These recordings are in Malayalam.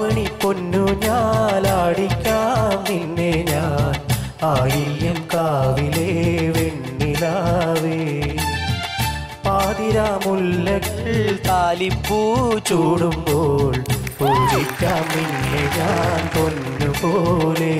ആവണി പൊന്നു ഞാലാടിക്കാം നിന്നെ ഞാൻ ആയില്യം കാവിലെ വെണ്ണിലാവേ പാതിരാമുല്ലകൾ താലിപ്പൂ ചൂടുമ്പോൾ പൂജിക്കാം നിന്നെ ഞാൻ പൊന്നുപോലെ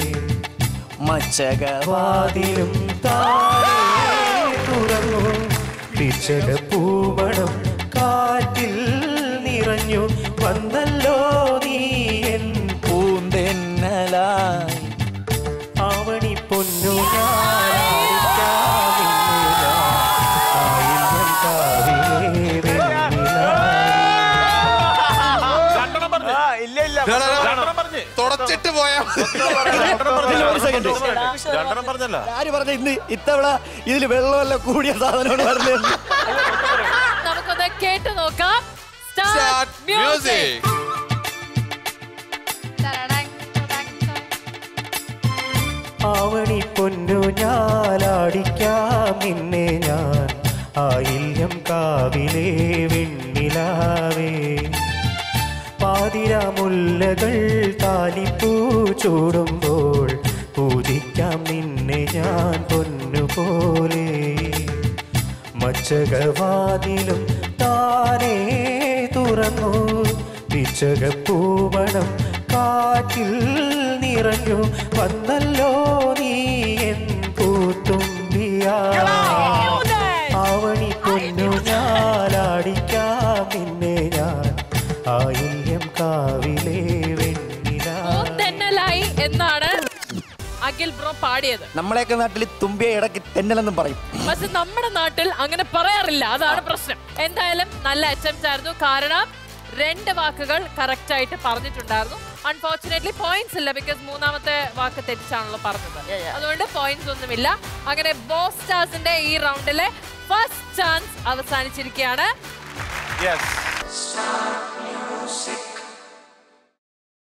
മച്ചകവാതിലും താഴെ തുറന്നു പിച്ചക പൂമണം കാറ്റിൽ നിറഞ്ഞു വന്നല്ലോ നീ എൻ പൂന്തെന്നലായി ആവണി പൊന്നു ഞാനായിരിക്കാം നിന്നെ ഞാൻ. ആയില്യം കാവിലെ വെണ്ണിലാവേ. രണ്ടെണ്ണം പറഞ്ഞ് ഇല്ല ഇല്ല ഡാ, ഡാ, ഡാ. രണ്ടെണ്ണം പറഞ്ഞ് തുടച്ചിട്ട് പോയാ രണ്ടെണ്ണം പറഞ്ഞില്ല. ഒരു second. രണ്ടെണ്ണം പറഞ്ഞല്ല ആര് പറഞ്ഞ ഇന്ന് ഇത്തവണ ഇതിൽ വെള്ളമല്ല കൂടിയ സാധനമാണ് പറഞ്ഞത് നമുക്കൊന്ന് കേട്ട് നോക്കാം സ്റ്റാർട്ട് സ്റ്റാർട്ട് മ്യൂസിക് മ്യൂസിക് ആവണി പൊന്നു ഞാലാടിക്കാം നിന്നെ ഞാൻ ആയില്യം കാവിലെ വെണ്ണിലാവേ പാതിരാമുല്ലകൾ താലിപ്പൂ ചൂടുമ്പോൾ പൂജിക്കാം നിന്നെ ഞാൻ പൊന്നുപോലെ മച്ചകവാതിലും താനേ തുറന്നു പിച്ചകപ്പൂമണം കാറ്റിൽ നിറഞ്ഞു വന്നല്ലോ നീ എൻ പൂത്തുമ്പിയാ ആവണി പൊന്നു ഞാലാടിക്കാം നിന്നെ ഞാൻ ആയില്യം കാവിലെ വെണ്ണിലാ തെന്നലായി എന്നാണ് അഖിൽ ബ്രോ പാടിയത് നമ്മളെയൊക്കെ നാട്ടിൽ തുമ്പിയെ ഇടയ്ക്ക് തെന്നലെന്നും പറയും പക്ഷെ നമ്മുടെ നാട്ടിൽ അങ്ങനെ പറയാറില്ല അതാണ് പ്രശ്നം എന്തായാലും നല്ല അറ്റംപ്റ്റ് ആയിരുന്നു കാരണം രണ്ട് വാക്കുകൾ കറക്റ്റ് ആയിട്ട് പറഞ്ഞിട്ടുണ്ടായിരുന്നു അൺഫോർച്ചുനേറ്റ്ലി പോയിന്റ്സ് ഇല്ല ബിക്കോസ് മൂന്നാമത്തെ വാക്ക് തെറ്റിച്ചാണല്ലോ പറഞ്ഞത് അതുകൊണ്ട് പോയിന്റ്സ് ഒന്നുമില്ല അങ്ങനെ ബോസ് സ്റ്റാർസിന്റെ ഈ റൗണ്ടിലെ ഫസ്റ്റ് ചാൻസ് അവസാനിച്ചിരിക്കുകയാണ് യെസ്